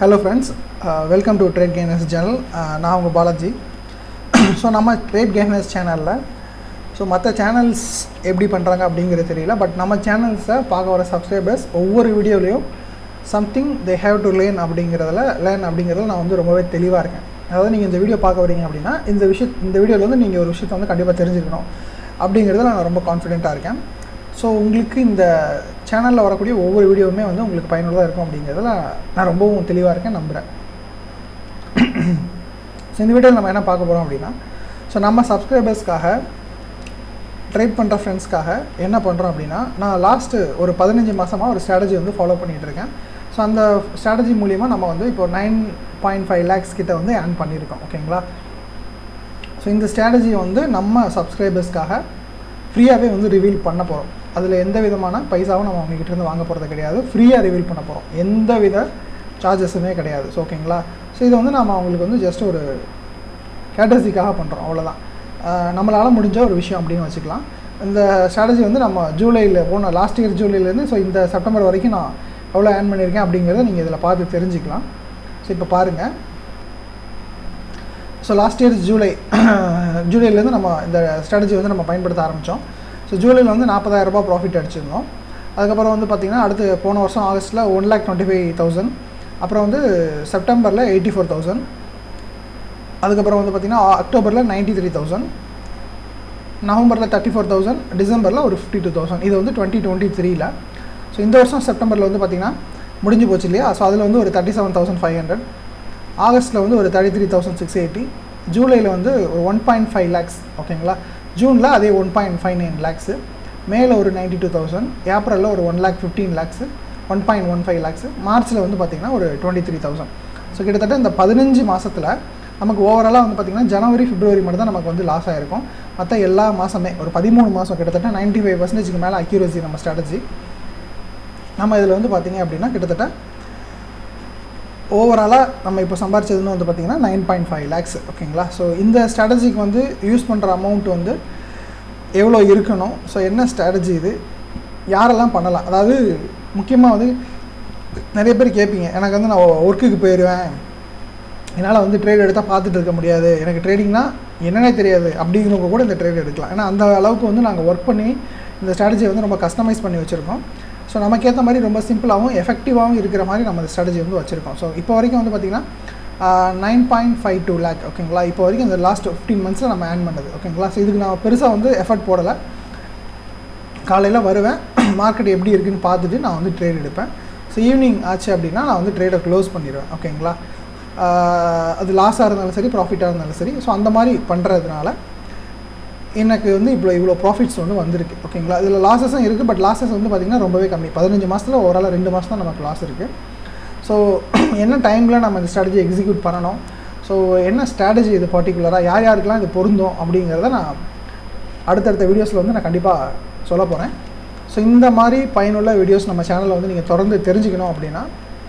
hello friends welcome to trade gainers channel நான் உங்கள் Balaji so நம்ம ட்ரேட் கெய்னர்ஸ் சேனலில் ஸோ மற்ற சேனல்ஸ் எப்படி பண்ணுறாங்க அப்படிங்கிறது தெரியல பட் நம்ம சேனல்ஸை பார்க்க வர சப்ஸ்கிரைபர்ஸ் ஒவ்வொரு வீடியோலையும் something they have to learn அப்படிங்கிறதுல லேர்ன் அப்படிங்கிறதுல நான் வந்து ரொம்பவே தெளிவாக இருக்கேன் அதாவது நீங்கள் இந்த வீடியோ பார்க்க வரீங்க அப்படின்னா இந்த விஷய இந்த வீடியோவில் வந்து நீங்கள் ஒரு விஷயத்தை வந்து கண்டிப்பாக தெரிஞ்சுக்கணும் அப்படிங்கிறதுல நான் ரொம்ப கான்ஃபிடென்ட்டாக இருக்கேன் ஸோ உங்களுக்கு இந்த சேனலில் வரக்கூடிய ஒவ்வொரு வீடியோவுமே வந்து உங்களுக்கு பயனுள்ளதாக இருக்கும் அப்படிங்கிறதுல நான் ரொம்பவும் தெளிவாக இருக்கேன் நம்புகிறேன் ஸோ இந்த வீடியோவில் நம்ம என்ன பார்க்க போகிறோம் அப்படின்னா ஸோ நம்ம சப்ஸ்கிரைபர்ஸ்க்காக ட்ரேட் பண்ணுற ஃப்ரெண்ட்ஸ்க்காக என்ன பண்ணுறோம் அப்படின்னா நான் லாஸ்ட்டு ஒரு பதினஞ்சு மாதமாக ஒரு ஸ்ட்ராட்டஜி வந்து ஃபாலோ பண்ணிகிட்டு இருக்கேன் ஸோ அந்த ஸ்ட்ராட்டஜி மூலிமா நம்ம வந்து இப்போ நைன் பாயிண்ட் ஃபைவ் லேக்ஸ் கிட்ட வந்து ஏர்ன் பண்ணியிருக்கோம் ஓகேங்களா ஸோ இந்த ஸ்ட்ராட்டஜி வந்து நம்ம சப்ஸ்கிரைபர்ஸ்க்காக ஃப்ரீயாகவே வந்து ரிவீல் பண்ண போகிறோம் அதில் எந்த விதமான பைசாவும் நம்ம அவங்ககிட்ட இருந்து வாங்க போகிறது கிடையாது ஃப்ரீயாக ரிவீல் பண்ண போகிறோம் எந்த வித சார்ஜஸுமே கிடையாது ஸோ ஓகேங்களா ஸோ இதை வந்து நம்ம அவங்களுக்கு வந்து ஜஸ்ட் ஒரு கேட்டசிக்காக பண்ணுறோம் அவ்வளோதான் நம்மளால் முடிஞ்ச ஒரு விஷயம் அப்படின்னு வச்சுக்கலாம் இந்த ஸ்ட்ராட்டஜி வந்து நம்ம ஜூலையில் போன லாஸ்ட் இயர் ஜூலைலேருந்து ஸோ இந்த செப்டம்பர் வரைக்கும் நான் எவ்வளோ ஏர்ன் பண்ணியிருக்கேன் அப்படிங்கிறத நீங்கள் இதில் பார்த்து தெரிஞ்சுக்கலாம் ஸோ இப்போ பாருங்கள் ஸோ லாஸ்ட் இயர் ஜூலை ஜூலைலேருந்து நம்ம இந்த ஸ்ட்ராட்டஜி வந்து நம்ம பயன்படுத்த ஆரம்பித்தோம் ஸோ ஜூலையில் வந்து நாற்பதாயிரரூபா ப்ராஃபிட் அடிச்சிருந்தோம் அதுக்கப்புறம் வந்து பார்த்திங்கன்னா அடுத்து போன வருஷம் ஆகஸ்ட்டில் one lakh twenty five thousand அப்புறம் வந்து செப்டம்பரில் எயிட்டி ஃபோர் தௌசண்ட் அதுக்கப்புறம் வந்து பார்த்திங்கன்னா அக்டோபரில் நைன்ட்டி த்ரீ தௌசண்ட் நவம்பரில் தேர்ட்டி ஃபோர் தௌசண்ட் டிசம்பரில் ஒரு ஃபிஃப்டி டூ தௌசண்ட் இது வந்து டுவெண்ட்டி டுவெண்ட்டி த்ரீல ஸோ இந்த வருஷம் செப்டம்பரில் வந்து பார்த்திங்கன்னா முடிஞ்சு போச்சு இல்லையா ஸோ அதில் வந்து ஒரு thirty seven thousand five hundred ஆகஸ்ட்டில் வந்து ஒரு thirty three thousand six eighty ஜூலையில் வந்து ஒரு ஒன் பாயிண்ட் ஃபைவ் லேக்ஸ் ஓகேங்களா ஜூனில் அதே one point five nine lakhs மேல ஒரு நைன்ட்டி டூ தௌசண்ட் ஏப்ரலில் ஒரு one lakh fifteen lakhs one point one five lakhs மார்ச்சில் வந்து பார்த்திங்கன்னா ஒரு டுவெண்ட்டி த்ரீ தௌசண்ட் ஸோ கிட்டத்தட்ட இந்த பதினஞ்சு மாதத்தில் நமக்கு ஓவராலாக வந்து பார்த்திங்கன்னா ஜனவரி பிப்ரவரி மட்டும் தான் நமக்கு வந்து லாஸ் ஆகிருக்கும் மற்ற எல்லா மாதமே ஒரு பதிமூணு மாதம் கிட்டத்தட்ட நைன்ட்டி ஃபைவ் பர்சன்டேஜ்க்கு மேலே அக்யூரசி நம்ம ஸ்ட்ராட்டஜி நம்ம இதில் வந்து பார்த்திங்க அப்படின்னா கிட்டத்தட்ட ஓவராலாக நம்ம இப்போ சம்பாரிச்சதுன்னு வந்து பார்த்திங்கன்னா நைன் பாயிண்ட் ஃபைவ் லேக்ஸ் ஓகேங்களா ஸோ இந்த ஸ்ட்ராட்டஜிக்கு வந்து யூஸ் பண்ணுற அமௌண்ட் வந்து எவ்வளோ இருக்கணும் ஸோ என்ன ஸ்ட்ராட்டஜி இது யாரெல்லாம் பண்ணலாம் அதாவது முக்கியமாக வந்து நிறைய பேர் கேட்பீங்க எனக்கு வந்து நான் ஒர்க்குக்கு போயிடுவேன் என்னால் வந்து ட்ரேட் எடுத்தால் பார்த்துட்டு இருக்க முடியாது எனக்கு ட்ரேடிங்னா என்னன்னே தெரியாது அப்படிங்கிறவங்க கூட இந்த ட்ரேட் எடுக்கலாம் ஏன்னா அந்த அளவுக்கு வந்து நாங்கள் ஒர்க் பண்ணி இந்த ஸ்ட்ராட்டஜியை வந்து ரொம்ப கஸ்டமைஸ் பண்ணி வச்சுருக்கோம் ஸோ நமக்கேற்ற மாதிரி ரொம்ப சிம்பிளாகவும் எஃபெக்டிவாகவும் இருக்கிற மாதிரி நம்ம இந்த ஸ்ட்ராட்டஜி வந்து வச்சுருக்கோம் ஸோ இப்போ வரைக்கும் வந்து பார்த்திங்கன்னா nine point five two lakh ஓகேங்களா இப்போ வரைக்கும் இந்த லாஸ்ட் ஃபிஃப்டீன் மந்த்ஸில் நம்ம ஆன் பண்ணது ஓகேங்களா ஸோ இதுக்கு நான் பெருசாக வந்து எஃபர்ட் போடலை காலையில் வருவேன் மார்க்கெட் எப்படி இருக்குன்னு பார்த்துட்டு நான் வந்து ட்ரேட் எடுப்பேன் ஸோ ஈவினிங் ஆச்சு அப்படின்னா நான் வந்து ட்ரேடை க்ளோஸ் பண்ணிடுவேன் ஓகேங்களா அது லாஸாக இருந்தாலும் சரி ப்ராஃபிட்டாக இருந்தாலும் சரி ஸோ அந்த மாதிரி பண்ணுறதுனால எனக்கு வந்து இவ்வளோ இவ்வளோ ப்ராஃபிட்ஸ் வந்து வந்திருக்கு ஓகேங்களா இதில் லாஸஸும் இருக்குது பட் லாஸஸ் வந்து பார்த்திங்கன்னா ரொம்பவே கம்மி பதினஞ்சு மாதத்தில் ஓவராலாக ரெண்டு மாதம் தான் நமக்கு லாஸ் இருக்குது ஸோ என்ன டைமில் நம்ம இந்த ஸ்ட்ராட்டஜி எக்ஸிக்யூட் பண்ணணும் ஸோ என்ன ஸ்ட்ராட்டஜி இது பர்டிகுலராக யார் யாருக்கெல்லாம் இது பொருந்தும் அப்படிங்கிறத நான் அடுத்தடுத்த வீடியோஸில் வந்து நான் கண்டிப்பாக சொல்ல போகிறேன் ஸோ இந்த மாதிரி பயனுள்ள வீடியோஸ் நம்ம சேனலில் வந்து நீங்கள் தொடர்ந்து தெரிஞ்சுக்கணும் அப்படின்னா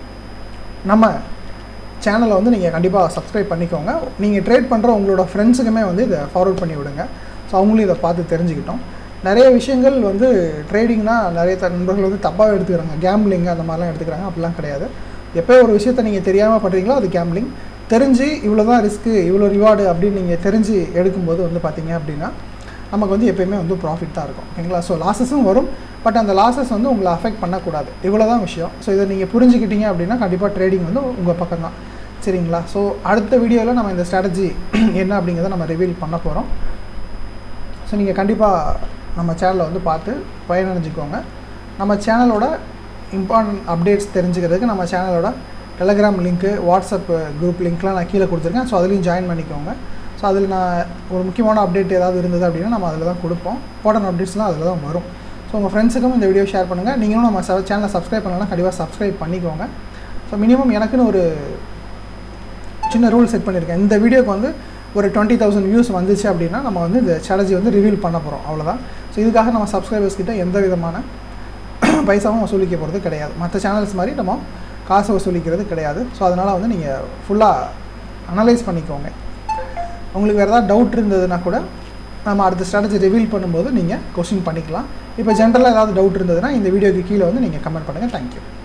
நம்ம சேனலை வந்து நீங்கள் கண்டிப்பாக சப்ஸ்கிரைப் பண்ணிக்கோங்க நீங்கள் ட்ரேட் பண்ணுற உங்களோட ஃப்ரெண்ட்ஸுக்குமே வந்து இதை ஃபார்வர்ட் பண்ணி விடுங்க ஸோ அவங்களும் இதை பார்த்து தெரிஞ்சுக்கிட்டோம் நிறைய விஷயங்கள் வந்து ட்ரேடிங்னா நிறைய நண்பர்கள் வந்து தப்பாக எடுத்துக்கிறாங்க கேம்லிங் அந்த மாதிரிலாம் எடுத்துக்கிறாங்க அப்படிலாம் கிடையாது எப்போ ஒரு விஷயத்த நீங்கள் தெரியாமல் பண்ணுறீங்களோ அது கேம்லிங் தெரிஞ்சு இவ்வளோ தான் ரிஸ்க்கு இவ்வளோ ரிவார்டு அப்படின்னு நீங்கள் தெரிஞ்சு எடுக்கும்போது வந்து பார்த்தீங்க அப்படின்னா நமக்கு வந்து எப்போயுமே வந்து ப்ராஃபிட் தான் இருக்கும் ஓகேங்களா ஸோ லாஸஸும் வரும் பட் அந்த லாஸஸ் வந்து உங்களை அஃபெக்ட் பண்ணக்கூடாது இவ்வளோ தான் விஷயம் ஸோ இதை நீங்கள் புரிஞ்சுக்கிட்டீங்க அப்படின்னா கண்டிப்பாக ட்ரேடிங் வந்து உங்கள் பக்கம் தான் சரிங்களா ஸோ அடுத்த வீடியோவில் நம்ம இந்த ஸ்ட்ராட்டஜி என்ன அப்படிங்கிறத நம்ம ரிவீல் பண்ண போகிறோம் ஸோ நீங்கள் கண்டிப்பாக நம்ம சேனலை வந்து பார்த்து பயனடைஞ்சிக்கோங்க நம்ம சேனலோட இம்பார்ட்டன்ட் அப்டேட்ஸ் தெரிஞ்சுக்கிறதுக்கு நம்ம சேனலோட டெலகிராம் லிங்க்கு வாட்ஸ்அப் குரூப் லிங்க்லாம் நான் கீழே கொடுத்துருக்கேன் ஸோ அதுலேயும் ஜாயின் பண்ணிக்கோங்க ஸோ அதில் நான் ஒரு முக்கியமான அப்டேட் ஏதாவது இருந்தது அப்படின்னா நம்ம அதில் தான் கொடுப்போம் இம்பார்ட்டன்ட் அப்டேட்ஸ்லாம் அதில் தான் வரும் ஸோ உங்கள் ஃப்ரெண்ட்ஸுக்கும் இந்த வீடியோ ஷேர் பண்ணுங்கள் நீங்களும் நம்ம சேனலை சப்ஸ்கிரைப் பண்ணலாம் கண்டிப்பாக சப்ஸ்கிரைப் பண்ணிக்கோங்க ஸோ மினிமம் எனக்குன்னு ஒரு சின்ன ரூல் செட் பண்ணியிருக்கேன் இந்த வீடியோக்கு வந்து ஒரு டுவெண்ட்டி தௌசண்ட் வியூஸ் வந்துச்சு அப்படின்னா நம்ம வந்து இந்த ஸ்ட்ராட்டஜி வந்து ரிவீல் பண்ண போகிறோம் அவ்வளோதான் ஸோ இதுக்காக நம்ம சப்ஸ்கிரைபர்ஸ் கிட்ட எந்த விதமான பைசாவும் வசூலிக்க போகிறது கிடையாது மற்ற சேனல்ஸ் மாதிரி நம்ம காசு வசூலிக்கிறது கிடையாது ஸோ அதனால் வந்து நீங்கள் ஃபுல்லாக அனலைஸ் பண்ணிக்கோங்க உங்களுக்கு வேறு ஏதாவது டவுட் இருந்ததுன்னா கூட நம்ம அடுத்த ஸ்ட்ராட்டஜி ரிவீல் பண்ணும்போது நீங்கள் கொஸ்டின் பண்ணிக்கலாம் இப்போ ஜென்ரலாக ஏதாவது டவுட் இருந்ததுன்னா இந்த வீடியோக்கு கீழே வந்து நீங்கள் கமெண்ட் பண்ணுங்கள் தேங்க்யூ